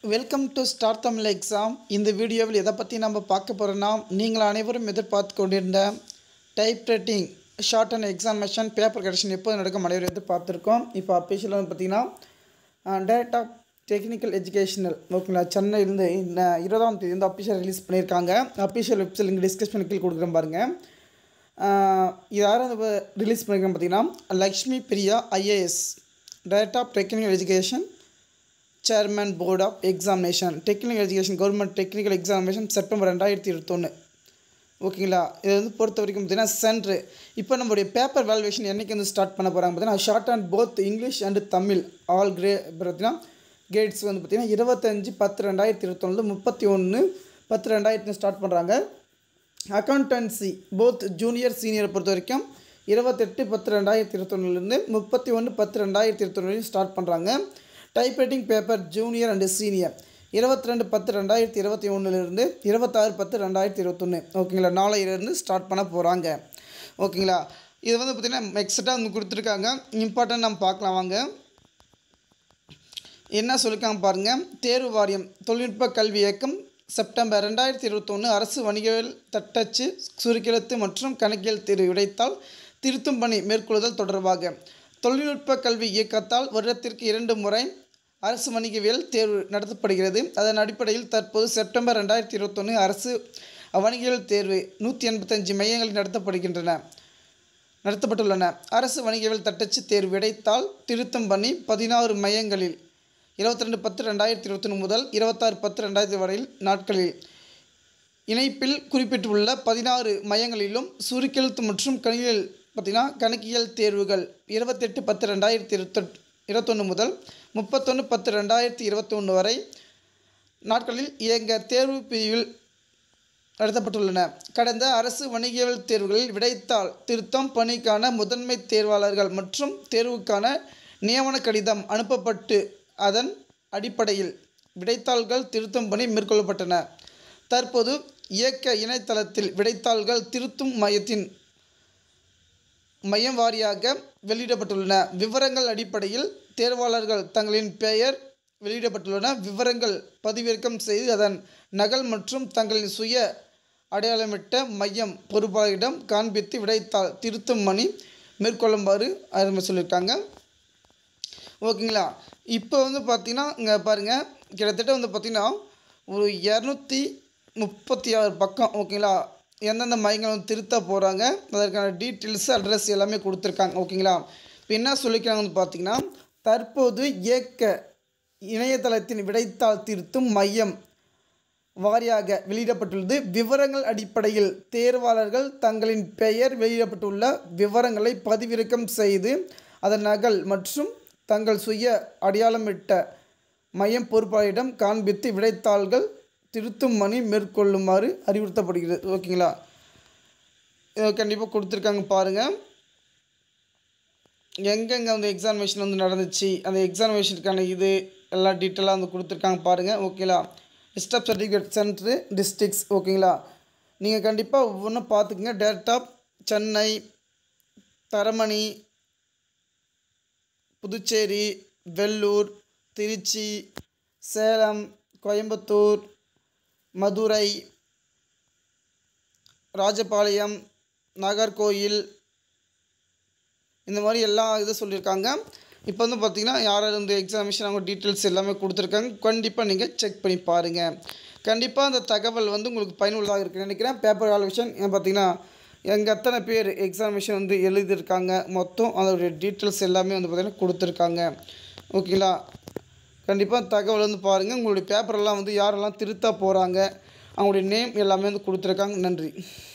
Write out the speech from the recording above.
welcome to star Tamil exam இந்த வீடியோவில் எதை பற்றி நம்ம பார்க்க போகிறோன்னா நீங்கள் அனைவரும் எதிர்பார்த்து கொண்டிருந்த type writing short and examination paper correction எப்போது நடக்கும் அனைவரும் எதிர்பார்த்துருக்கோம் இப்போ அஃபீஷியலாக வந்து பார்த்தீங்கன்னா டேரக்ட் ஆஃப் டெக்னிக்கல் எஜுகேஷனல் ஓகேங்களா சென்னையிலேருந்து இந்த இருபதாம் தேதி வந்து அஃபிஷியல் ரிலீஸ் பண்ணியிருக்காங்க அஃபிஷியல் வெப்சைட் இங்கே டிஸ்கஸ் பண்ணி கீழே கொடுக்குறேன் பாருங்கள் இது யாரும் ரிலீஸ் பண்ணியிருக்காங்க பார்த்தீங்கன்னா Lakshmi Priya IAS director of technical education chairman board of examination technical education government technical examination September ரெண்டாயிரத்தி இருபத்தொன்று ஓகேங்களா இது வந்து பொறுத்த வரைக்கும் பார்த்தீங்கன்னா சென்ட்ரு இப்போ நம்மளுடைய பேப்பர் வேல்யூவேஷன் என்றைக்கு வந்து ஸ்டார்ட் பண்ண போகிறாங்க பார்த்தீங்கன்னா short and both English and Tamil all கிரே பார்த்தீங்கன்னா கேட்ஸ் வந்து பார்த்திங்கன்னா இருபத்தஞ்சி பத்து ரெண்டாயிரத்தி இருபத்தொன்னு முப்பத்தி ஒன்று பத்து ரெண்டாயிரத்தி ஸ்டார்ட் பண்ணுறாங்க அக்கௌண்டன்சி போத் ஜூனியர் சீனியரை பொறுத்த வரைக்கும் இருபத்தெட்டு பத்து ரெண்டாயிரத்தி இருபத்தொன்னுலேருந்து முப்பத்தி ஒன்று பத்து ரெண்டாயிரத்தி இருபத்தொன்று வரையும் ஸ்டார்ட் பண்ணுறாங்க typewriting paper junior and senior இருபத்தி ரெண்டு பத்து ரெண்டாயிரத்தி இருபத்தி ஒன்றுலேருந்து இருபத்தாறு பத்து ரெண்டாயிரத்தி இருபத்தொன்று ஓகேங்களா நாளையிலேருந்து ஸ்டார்ட் பண்ண போகிறாங்க ஓகேங்களா இது வந்து பார்த்திங்கன்னா எக்ஸ்ட்ரா வந்து கொடுத்துருக்காங்க இம்பார்ட்டன்ட் நம்ம பார்க்கலாம் வாங்க என்ன சொல்லியிருக்காங்க பாருங்கள் தேர்வு வாரியம் தொழில்நுட்ப கல்வி இயக்கம் செப்டம்பர் ரெண்டாயிரத்தி இருபத்தொன்று அரசு வணிகவியல் தட்டச்சு சுருக்கெழுத்து மற்றும் கணக்கியல் தேர்வு விடைத்தால் திருத்தும் பணி மேற்கொள்ளுதல் தொடர்பாக தொழில்நுட்ப கல்வி இயக்கத்தால் வருடத்திற்கு இரண்டு முறை அரசு வணிகவியல் தேர்வு நடத்தப்படுகிறது அதன் அடிப்படையில் தற்போது செப்டம்பர் ரெண்டாயிரத்தி இருபத்தொன்று அரசு வணிகவியல் தேர்வு நூற்றி எண்பத்தஞ்சு மையங்களில் நடத்தப்படுகின்றன நடத்தப்பட்டுள்ளன அரசு வணிகவியல் தட்டச்சு தேர்வு விடைத்தால் திருத்தம் பண்ணி பதினாறு மையங்களில் இருபத்தி ரெண்டு பத்து ரெண்டாயிரத்தி இருபத்தொன்று முதல் இருபத்தாறு பத்து ரெண்டாயிரத்தி வரையில் நாட்களில் இணைப்பில் குறிப்பிட்டுள்ள பதினாறு மையங்களிலும் சுருக்கெழுத்து மற்றும் கணியல் பார்த்திங்கன்னா கணக்கியல் தேர்வுகள் இருபத்தெட்டு பத்து ரெண்டாயிரத்தி இருபத்தெட் இருபத்தொன்று முதல் முப்பத்தொன்று பத்து ரெண்டாயிரத்தி இருபத்தொன்று வரை நாட்களில் இயங்க தேர்வு பிரிவில் நடத்தப்பட்டுள்ளன கடந்த அரசு வணிகவியல் தேர்வுகளில் விடைத்தாள் திருத்தம் பணிக்கான முதன்மை தேர்வாளர்கள் மற்றும் தேர்வுக்கான நியமன கடிதம் அனுப்பப்பட்டு அதன் அடிப்படையில் விடைத்தாள்கள் திருத்தும் பணி மேற்கொள்ளப்பட்டன தற்போது இயக்க இணையதளத்தில் விடைத்தாள்கள் திருத்தும் மையத்தின் மையம் வாரியாக வெளியிடப்பட்டுள்ளன விவரங்கள் அடிப்படையில் தேர்வாளர்கள் தங்களின் பெயர் வெளியிடப்பட்டுள்ளன விவரங்கள் பதிவிறக்கம் செய்து அதன் நகல் மற்றும் தங்களின் சுய அடையாளமிட்ட மையம் பொறுப்பாளரிடம் காண்பித்து விடைத்தாள் திருத்தும் மணி மேற்கொள்ளுமாறு அறிமுக சொல்லியிருக்காங்க ஓகேங்களா இப்போ வந்து பார்த்திங்கன்னா இங்கே பாருங்கள் கிட்டத்தட்ட வந்து பார்த்திங்கன்னா ஒரு இரநூத்தி முப்பத்தி ஆறு பக்கம் ஓகேங்களா எந்தெந்த மையங்கள் வந்து திருத்த போகிறாங்க அதற்கான டீட்டெயில்ஸ் அட்ரஸ் எல்லாமே கொடுத்துருக்காங்க ஓகேங்களா இப்போ என்ன சொல்லிக்கிறாங்க வந்து பார்த்திங்கன்னா தற்போது இயக்க இணையதளத்தின் விடைத்தாள் திருத்தும் மையம் வாரியாக வெளியிடப்பட்டுள்ளது விவரங்கள் அடிப்படையில் தேர்வாளர்கள் தங்களின் பெயர் வெளியிடப்பட்டுள்ள விவரங்களை பதிவிறக்கம் செய்து அதன் நகல் மற்றும் தங்கள் சுய அடையாளமிட்ட மையம் பொறுப்பாளரிடம் காண்பித்து விடைத்தாள்கள் திருத்தும் மணி மேற்கொள்ளுமாறு அறிவுறுத்தப்படுகிறது ஓகேங்களா கண்டிப்பாக கொடுத்துருக்காங்க பாருங்கள் எங்கெங்கே அந்த எக்ஸாமினேஷன் வந்து நடந்துச்சு அந்த எக்ஸாமினேஷனுக்கான இது எல்லாம் டீட்டெயிலாக வந்து கொடுத்துருக்காங்க பாருங்கள் ஓகேங்களா list of certificate centre districts ஓகேங்களா நீங்கள் கண்டிப்பாக ஒவ்வொன்றும் பார்த்துக்குங்க டேரக்ட் சென்னை தரமணி புதுச்சேரி வெள்ளூர் திருச்சி சேலம் கோயம்புத்தூர் மதுரை ராஜபாளையம் நாகர்கோயில் இந்த மாதிரி எல்லா இது சொல்லியிருக்காங்க இப்போ வந்து பார்த்திங்கன்னா யார் யார் இந்த எக்ஸாமினேஷன் அவங்க டீட்டெயில்ஸ் எல்லாமே கொடுத்துருக்காங்க கண்டிப்பாக நீங்கள் செக் பண்ணி பாருங்கள் கண்டிப்பாக அந்த தகவல் வந்து உங்களுக்கு பயனுள்ளதாக இருக்குன்னு நினைக்கிறேன் பேப்பர் வேல்யூஷன் பார்த்திங்கன்னா எங்கள் எத்தனை பேர் எக்ஸாமினேஷன் வந்து எழுதியிருக்காங்க மொத்தம் அதோடைய டீட்டெயில்ஸ் எல்லாமே வந்து பார்த்திங்கன்னா கொடுத்துருக்காங்க ஓகேங்களா கண்டிப்பாக தகவல் வந்து பாருங்கள் உங்களுடைய பேப்பரெல்லாம் வந்து யாரெல்லாம் திருத்த போகிறாங்க அவங்களுடைய நேம் எல்லாமே வந்து கொடுத்துருக்காங்க நன்றி